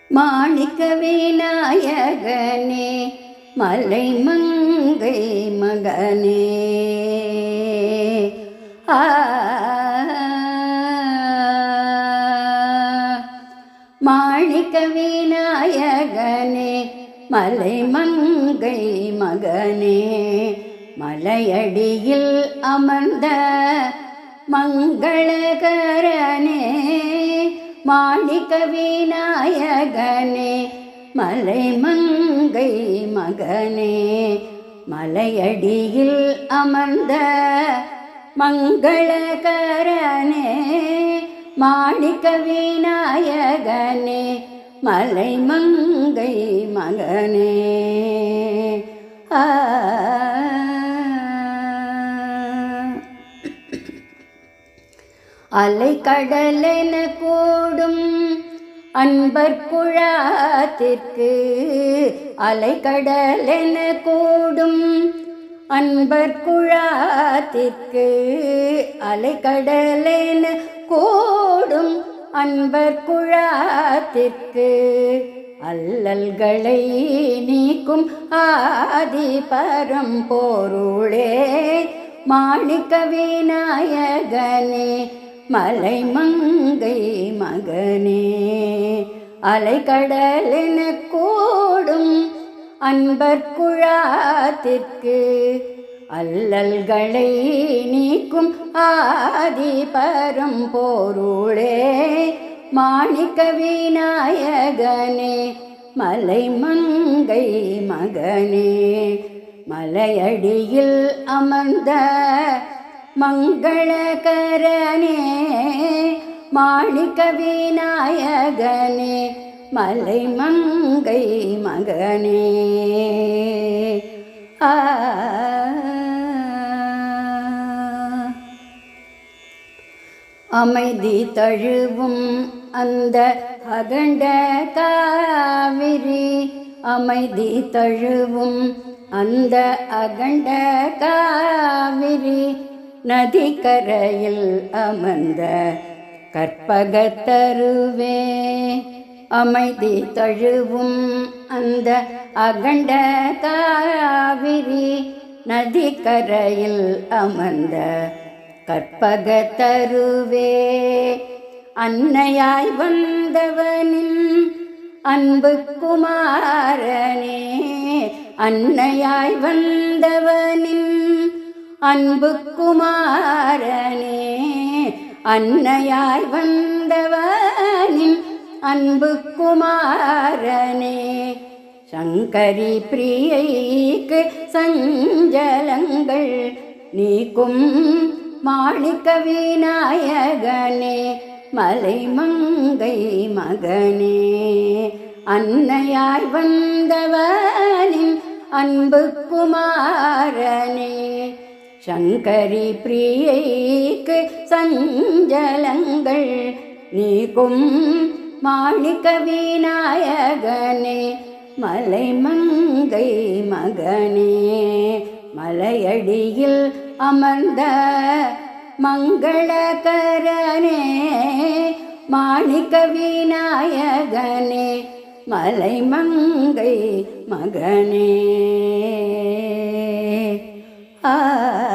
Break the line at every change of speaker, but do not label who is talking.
மாணிக்க விநாயகனே மலை மங்கை மகனே ஆ மாணிக்க விநாயகனே மலை மங்கை மகனே மலையடியில் அமர்ந்த மங்களகரனே மாணிக்க விநாயகனே மலை மங்கை மகனே மலையடியில் அமர்ந்த மங்களகரனே மாணிக்க விநாயகனே மலை மங்கை மகனே ஆ அலை கடலென கூடும் அன்பர் குழாத்திற்கு அலை கடலென கூடும் அன்பர் குழாத்திற்கு அலை கடலென கூடும் அன்பர் குழாத்திற்கு அல்லல்களை நீக்கும் ஆதி பரம்போருளே மாணிக்க விநாயகனே மலை மங்கை மகனே அலைக்கடலென கூடும் அன்பர் குழாத்திற்கு அல்லல்களை நீக்கும் ஆதி பரம்போருளே மாணிக்க விநாயகனே மலை மங்கை மகனே மலையடியில் அமர்ந்த மங்களகரனே மாணிக்க விநாயகனே மலை மங்கை மகனே ஆ அமைதி தழுவும் அந்த அகண்ட காவிரி அமைதி தழுவும் அந்த அகண்ட காவிரி நதிக்கரையில் அமர்ந்த கற்பகத்தருவே அமைதி தழுவும் அந்த அகண்ட காவிரி நதிக்கரையில் அமர்ந்த கற்பகத்தருவே அன்னையாய் வந்தவனின் அன்பு குமாரனே அன்னையாய் வந்தவனின் அன்பு குமாரனே அன்னையாய் வந்தவனின் அன்பு குமாரனே சங்கரி பிரியைக்கு சஞ்சலங்கள் நீக்கும் மாணிக்க விநாயகனே மலை மங்கை மகனே அன்னையாய் வந்தவனின் அன்பு குமாரனே சங்கரி பிரியைக்கு சஞ்சலங்கள் நீக்கும் மாணிக்க விநாயகனே மலை மங்கை மகனே மலையடியில் அமர்ந்த மங்களகரனே மாணிக்க விநாயகனே மலை மங்கை மகனே ஆ